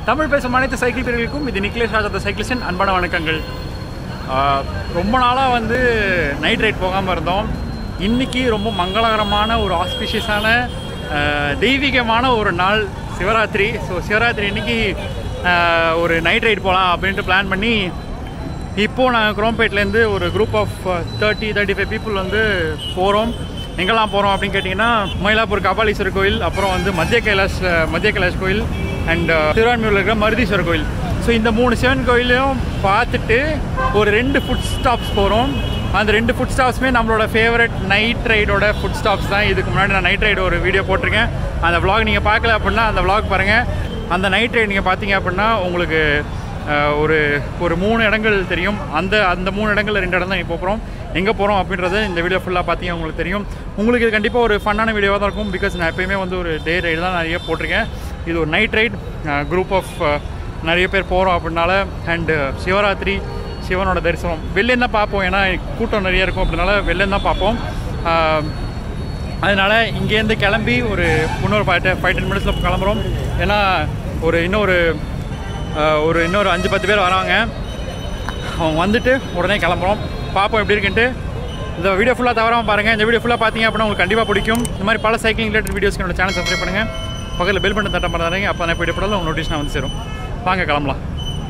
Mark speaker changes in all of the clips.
Speaker 1: தமிழ் பேசும் அனைத்து சைக்கிள் பிரிவுகளுக்கும் இது நிக்லேஷ் ராஜா சைக்கிளிஸ்டின் அன்பான வணக்கங்கள் ஆஹ், ரொம்ப நாளாக வந்து நைட் ரைட் போகாமல் இருந்தோம் இன்னைக்கு ரொம்ப மங்களகரமான ஒரு ஆஸ்பிஷியஸான தெய்வீகமான ஒரு நாள் சிவராத்திரி ஸோ சிவராத்திரி இன்னைக்கு ஆஹ், ஒரு நைட் ரைட் போகலாம் அப்படின்ட்டு பிளான் பண்ணி இப்போது நாங்கள் குரோம்பேட்லேருந்து ஒரு group of thirty thirty five people வந்து போகிறோம் எங்கெல்லாம் போகிறோம் அப்படின்னு கேட்டிங்கன்னா மயிலாப்பூர் கபாலீஸ்வரர் கோயில் அப்புறம் வந்து மத்திய கைலாஷ் மத்திய கைலாஷ் கோயில் அண்ட் திருவான்மையூரில் இருக்கிற மருதீஸ்வரர் கோயில் ஸோ இந்த மூணு சிவன் கோயிலையும் பார்த்துட்டு ஒரு ரெண்டு ஃபுட் ஸ்டாப்ஸ் போகிறோம் அந்த ரெண்டு ஃபுட் ஸ்டாப்ஸுமே நம்மளோட ஃபேவரட் நைட் ரைடோட ஃபுட் ஸ்டாப்ஸ் தான் இதுக்கு முன்னாடி நான் நைட் ரைடு ஒரு வீடியோ போட்டிருக்கேன் அந்த vlog நீங்கள் பார்க்கல அப்படின்னா அந்த vlog பாருங்கள் அந்த நைட் ரைடு நீங்கள் பார்த்தீங்க அப்படின்னா உங்களுக்கு அஹ், ஒரு ஒரு மூணு இடங்கள் தெரியும் அந்த அந்த மூணு இடங்கள்ல ரெண்டு இடம் தான் இப்போ போகிறோம் எங்கே போகிறோம் அப்படின்றது இந்த வீடியோ ஃபுல்லாக பார்த்தீங்க உங்களுக்கு தெரியும் உங்களுக்கு இது கண்டிப்பாக ஒரு ஃபன்னான வீடியோவாக தான் இருக்கும் பிகாஸ் நான் எப்பயுமே வந்து ஒரு டே ரைடு தான் நிறைய போட்டிருக்கேன் இது ஒரு நைட் ரைட் குரூப் ஆஃப் நிறைய பேர் போகிறோம் அப்படின்னால அண்டு சிவராத்திரி சிவனோட தரிசனம் வெளிலேருந்து தான் பார்ப்போம் ஏன்னா கூட்டம் நிறைய இருக்கும் அப்படினால வெளிலேருந்து தான் பார்ப்போம் அஹ், அதனால் இங்கேருந்து கிளம்பி ஒரு இன்னொரு ஃபைவ் ஃபைவ் டென் மினிட்ஸில் கிளம்புறோம் ஏன்னா ஒரு இன்னொரு அஹ், ஒரு இன்னொரு அஞ்சு பத்து பேர் வராங்க அவங்க வந்துட்டு உடனே கிளம்புறோம் பார்ப்போம் எப்படி இருக்குன்ட்டு இந்த வீடியோ ஃபுல்லாக தவறாமல் பாருங்கள் இந்த வீடியோ ஃபுல்லாக பார்த்தீங்க அப்படின்னா உங்களுக்கு கண்டிப்பாக பிடிக்கும் இந்த மாதிரி பல சைக்கிளிங் ரிலேட்டட் வீடியோஸ்க்கு என்னோட சேனல் சப்ஸ்கிரைப் பண்ணுங்கள் பக்கத்தில் பெல் பட்டன் தட்ட பண்ணுறாங்க அப்போ நான் வீடியோ போடல உங்கள் நோட்டிஃபிகேஷன் வந்து சேரும் வாங்க கிளம்பலாம்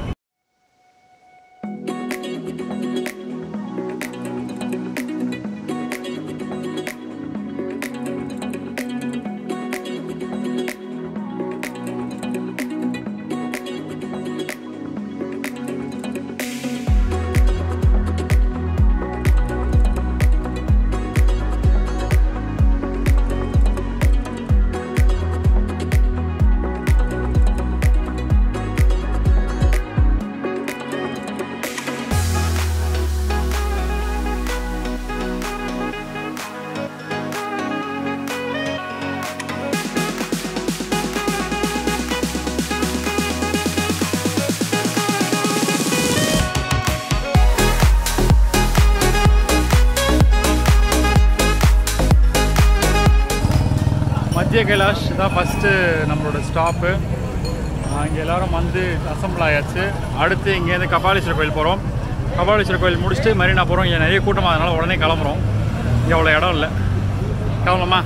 Speaker 1: மத்திய கைலாஷ் தான் ஃபஸ்ட்டு நம்மளோட ஸ்டாப்பு இங்கே எல்லாரும் வந்து அசம்பிள் ஆயாச்சு அடுத்து இங்கேருந்து கபாலீஸ்வரர் கோயில் போகிறோம் கபாலீஸ்வரர் கோயில் முடிச்சுட்டு மரீனா போகிறோம் இங்கே நிறைய கூட்டமாக அதனால் உடனே கிளம்புறோம் இங்கே அவ்வளோ இடம் இல்லை கிளம்பலாமா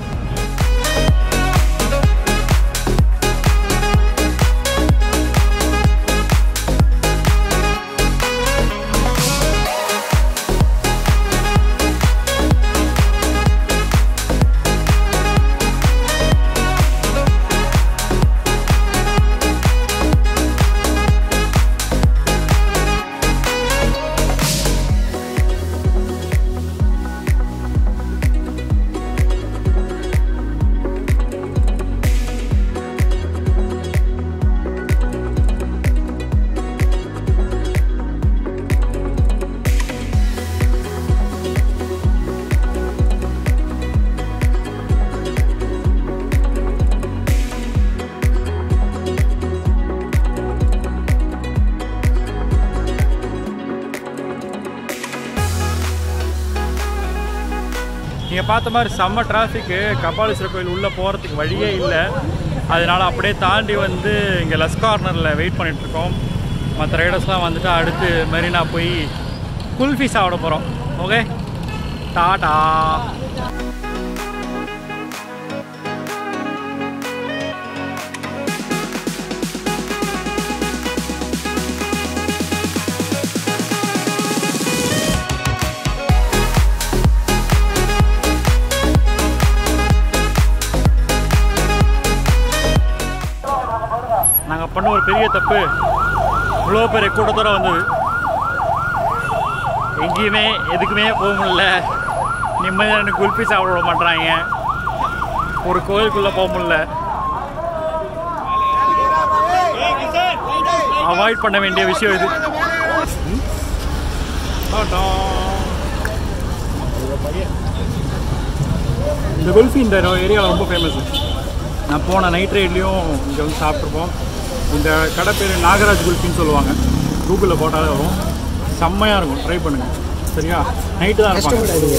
Speaker 1: நீங்கள் பார்த்த மாதிரி செம்ம டிராஃபிக்கு கபாலீஸ்வரர் கோயில் உள்ளே போகிறதுக்கு வழியே இல்லை அதனால் அப்படியே தாண்டி வந்து இங்கே லஸ் கார்னரில் வெயிட் பண்ணிகிட்ருக்கோம் மற்ற ரைடர்ஸ்லாம் வந்துட்டு அடுத்து மெரினா போய் குல்ஃபி சாப்பிட போகிறோம் ஓகே டாடா நாங்கள் பண்ண ஒரு பெரிய தப்பு இவ்வளோ பெரிய கூட்டத்தோட வந்தது எங்கேயுமே எதுக்குமே போக முடியல நிம்மதியாக எனக்கு குல்ஃபி சாப்பிட விட மாட்றாங்க ஒரு கோயிலுக்குள்ளே போக முடியல அவாய்ட் பண்ண வேண்டிய விஷயம் இது இந்த குல்ஃபி இந்த ஏரியாவில் ரொம்ப ஃபேமஸ் நான் போன நைட் ரைட்லேயும் இங்கே வந்து சாப்பிட்ருப்போம் இந்த கடை பேர் நாகராஜ் குல்ஃபின்னு சொல்லுவாங்க கூகுளில் போட்டாலே வரும் செம்மையாக இருக்கும் ட்ரை பண்ணுங்கள் சரியா நைட்டு தான் இருப்பாங்க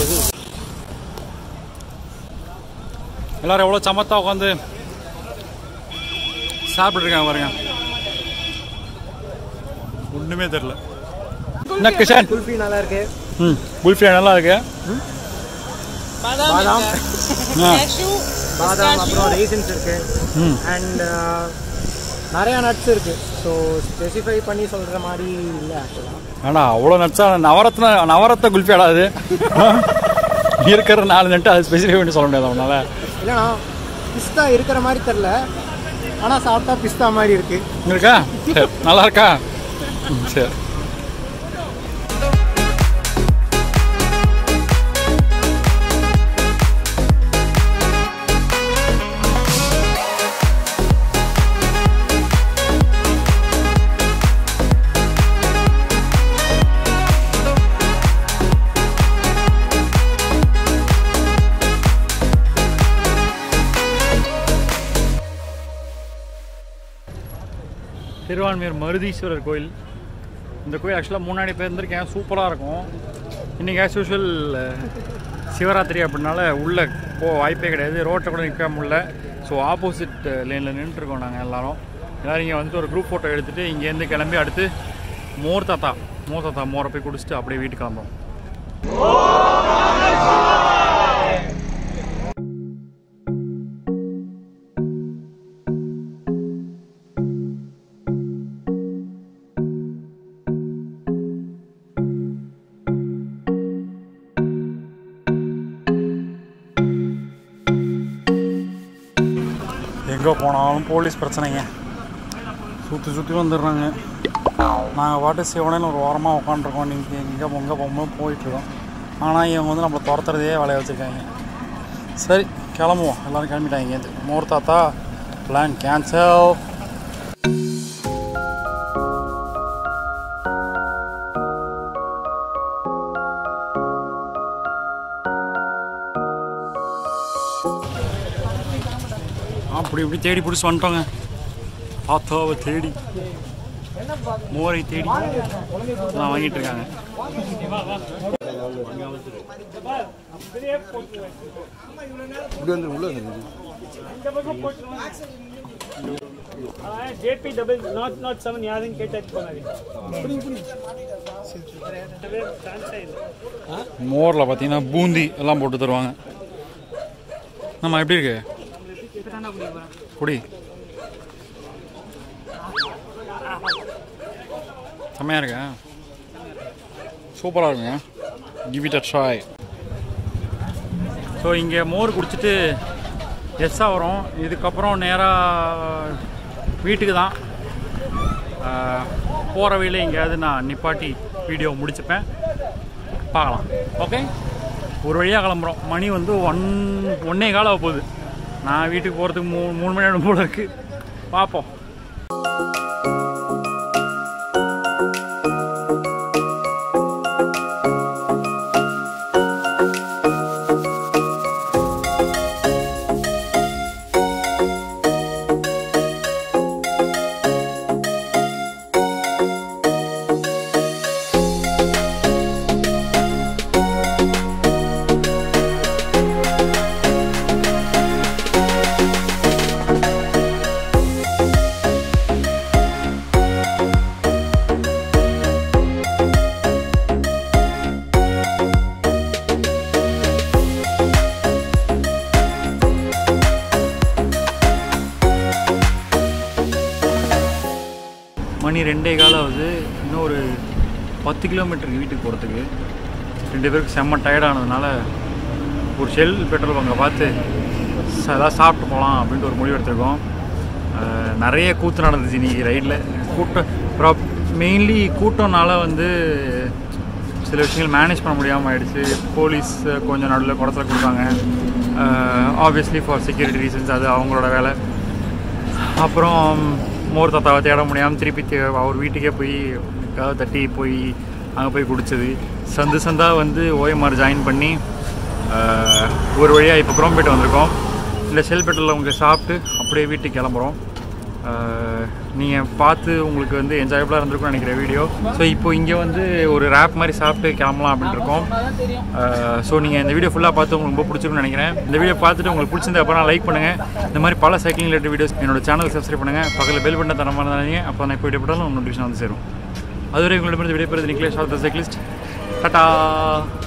Speaker 1: எல்லாரும் எவ்வளோ சமத்தா உட்காந்து சாப்பிட்ருக்காங்க பாருங்க ஒன்றுமே தெரில என்ன கிஷன்
Speaker 2: குல்ஃபி நல்லா இருக்கு
Speaker 1: ம் குல்ஃபி நல்லா இருக்கு
Speaker 2: பாதாம்
Speaker 1: ஆ
Speaker 2: பாதாம் அப்புறம் ரீசன்ஸ் இருக்கு
Speaker 1: ம்
Speaker 2: அண்ட் நிறையா நட்ஸ் இருக்கு ஸோ ஸ்பெசிஃபை பண்ணி சொல்கிற மாதிரி இல்லை ஆக்சுவலாக
Speaker 1: ஆனா அவ்வளோ நட்ஸா நவரத்ன நவரத்ன குல்ஃபி அது இருக்கிற நாலு நட்டு அது ஸ்பெசிஃபை பண்ணி சொல்ல முடியாது அவனால
Speaker 2: இல்லைனா பிஸ்தா இருக்கிற மாதிரி தெரில ஆனால் சாப்பிட்டா பிஸ்தா மாதிரி இருக்கு
Speaker 1: இங்க இருக்கா சரி நல்லா இருக்கா ம், சரி திருவான்மையூர் மருதீஸ்வரர் கோயில் இந்த கோயில் ஆக்சுவலாக முன்னாடி போய் இருந்திருக்கேன் சூப்பராக இருக்கும் இன்றைக்கி ஆஸ் யூஷுவல் சிவராத்திரி அப்படின்னால உள்ளே போ வாய்ப்பே கிடையாது ரோட்டை கூட நிற்க முடியல ஸோ ஆப்போசிட் லேனில் நின்றுருக்கோம் நாங்கள் எல்லாரும் எல்லோரும் இங்கே வந்துட்டு ஒரு குரூப் ஃபோட்டோ எடுத்துகிட்டு இங்கேருந்து கிளம்பி அடுத்து மோர் தாத்தா மோர் தாத்தா மோரை போய் குடிச்சிட்டு அப்படியே வீட்டுக்கு கிளம்புறோம் எங்கே போனாலும் போலீஸ் பிரச்சனைங்க சுற்றி சுற்றி வந்துடுறாங்க நாங்கள் பாட்டு சிவனையில் ஒரு ஓரமாக உட்காந்துருக்கோம் நீங்கள் எங்கே எங்கே போகும்போது போயிட்டுருக்கோம் ஆனால் இவங்க வந்து நம்மளை துரத்துறதே வேலையை வச்சுருக்காங்க சரி கிளம்புவோம் எல்லோரும் கிளம்பிட்டாங்க இங்கேருந்து மோர் தாத்தா பிளான் கேன்சல் அப்படி இப்படி தேடி பிடிச்சி வந்துட்டோங்க ஆத்தாவை தேடி மோரை தேடி நான் வாங்கிட்டு இருக்காங்க
Speaker 3: J P double nought nought seven யாருன்னு கேட்டு போனாரு சான்ஸே இல்லை
Speaker 1: மோரில் பார்த்தீங்கன்னா பூந்தி எல்லாம் போட்டு தருவாங்க நம்ம எப்படி இருக்கு குடி செம்மையாக இருக்கா சூப்பராக இருக்குங்க give it a try so இங்கே மோர் குடிச்சிட்டு எஸ்ஸாக வரும் இதுக்கப்புறம் நேராக வீட்டுக்கு தான் போகிற வழியில் எங்கேயாவது நான் நிப்பாட்டி வீடியோ முடிச்சுப்பேன் பார்க்கலாம் ஓகே ஒரு வழியாக கிளம்புறோம் மணி வந்து ஒன் ஒன்னே காலம் ஆக போகுது நான் வீட்டுக்கு போகிறதுக்கு மூணு மூணு மணி நேரம் போல இருக்குது பார்ப்போம் மணி ரெண்டே காலம் ஆகுது இன்னும் ஒரு பத்து கிலோமீட்டருக்கு வீட்டுக்கு போகிறதுக்கு ரெண்டு பேருக்கு செம்ம டயர்டானதுனால ஒரு ஷெல் பெட்ரோல் பங்கை பார்த்து ச- ஏதாவது சாப்பிட்டு போகலாம் அப்படின்ட்டு ஒரு முடிவு எடுத்திருக்கோம் அஹ், நிறைய கூத்து நடந்துச்சு இன்னைக்கு ரைடில் கூட்டம் அப்புறம் மெயின்லி கூட்டம்னால வந்து சில விஷயங்கள் மேனேஜ் பண்ண முடியாமல் ஆயிடுச்சு போலீஸ் கொஞ்சம் நடுவில் குடத்தில் கொடுத்தாங்க ஆப்வியஸ்லி ஃபார் செக்யூரிட்டி ரீசன்ஸ் அது அவங்களோட வேலை அப்புறம் மோர் தாத்தாவை தேட முடியாமல் திருப்பி தே- அவர் வீட்டுக்கே போய் கதவை தட்டி போய் அங்கே போய் குடிச்சது சந்து சந்தா வந்து ஓஎம்ஆர் ஜாயின் பண்ணி ஆஹ், ஒரு வழியாக இப்போ குரோம்பேட்டை வந்திருக்கோம் இல்லை செல்பேட்டில் அவங்க சாப்பிட்டு அப்படியே வீட்டுக்கு கிளம்புறோம் நீங்கள் பார்த்து உங்களுக்கு வந்து என்ஜாயபுளாக இருந்திருக்கும்னு நினைக்கிறேன் வீடியோ ஸோ இப்போ இங்கே வந்து ஒரு ரேப் மாதிரி சாப்பிட்டு கிளம்பலாம் அப்படின்னு இருக்கோம் ஸோ நீங்கள் இந்த வீடியோ ஃபுல்லாக பார்த்து உங்களுக்கு ரொம்ப பிடிச்சிருக்கும்னு நினைக்கிறேன் இந்த வீடியோ பார்த்துட்டு உங்களுக்கு பிடிச்சிருந்தா அப்புறம் லைக் பண்ணுங்கள் இந்த மாதிரி பல சைக்கிளிங் ரிலேட்டட் வீடியோஸ் என்னோட சேனல் சப்ஸ்கிரைப் பண்ணுங்கள் பக்கத்தில் பெல் பட்டன் தர மாதிரி அப்போ நான் இப்போ வீடியோ போட்டாலும் நோட்டிஃபிகேஷன் வந்து சேரும் அதுவரை உங்களிடமிருந்து விடைபெறுவது Niklesh of the cyclist Tata